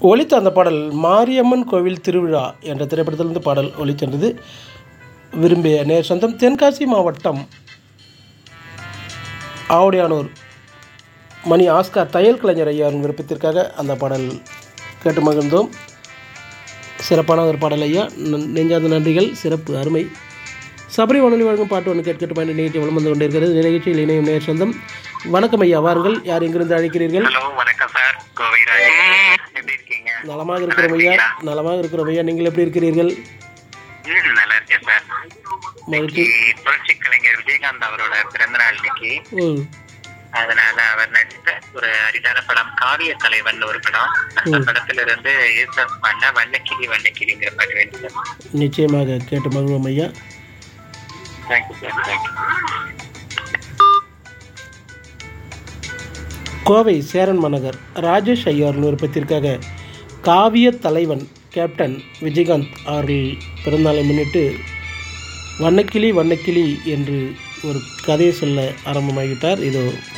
ஒலித்த அந்த பாடல் மாரியம்மன் கோவில் திருவிழா என்ற திரைப்படத்திலிருந்து பாடல் ஒலிச்சென்றது விரும்பிய நேர் சொந்தம் தென்காசி மாவட்டம் ஆவுடையானூர் மணி ஆஸ்கார் தையல் கலைஞர் ஐயாவின் விருப்பத்திற்காக அந்த பாடல் கேட்டு மகிழ்ந்தோம் சிறப்பான ஒரு பாடல் ஐயா நன்- நெஞ்சார்ந்த நன்றிகள் சிறப்பு அருமை சபரி வானொலி வழங்கும் பாட்டு ஒன்று கேட்கட்டு பயண நிகழ்ச்சி வளம் வந்து கொண்டிருக்கிறது நிகழ்ச்சியில் இணையும் நேர் சொந்தம் வணக்கம் ஐயா வாருங்கள் யார் எங்கிருந்து அழைக்கிறீர்கள் ஹலோ வணக்கம் சார் கோவைராஜ் எப்படி இருக்கீங்க நலமாக இருக்கிறோம் ஐயா நலமாக இருக்கிறோம் ஐயா நீங்கள் எப்படி இருக்கிறீர்கள் ம், நல்லா இருக்கேன் சார் மகிழ்ச்சி இன்னைக்கு புரட்சி கலைஞர் விஜயகாந்த் அவரோட பிறந்த நாள் இன்னைக்கு ம் அதனால அவர் நடித்த ஒரு அரிதான படம் காவிய தலைவன் ஒரு படம் அந்த படத்துல இருந்து ஏசப் பண்ண வண்ணக்கிளி வண்ணக்கிளிங்கிற பாட்டு வேணும் சார் நிச்சயமாக கேட்டு மகிழ்வோம் ஐயா thank you sir thank you Kovai Cheran Maanagar Rajesh ஐயாரின் விருப்பத்திற்காக காவிய தலைவன் கேப்டன் விஜயகாந்த் அவர்கள் பிறந்தநாளை முன்னிட்டு வண்ணக்கிளி வண்ணக்கிளி என்று ஒரு கதையை சொல்ல ஆரம்பமாகிவிட்டார் இதோ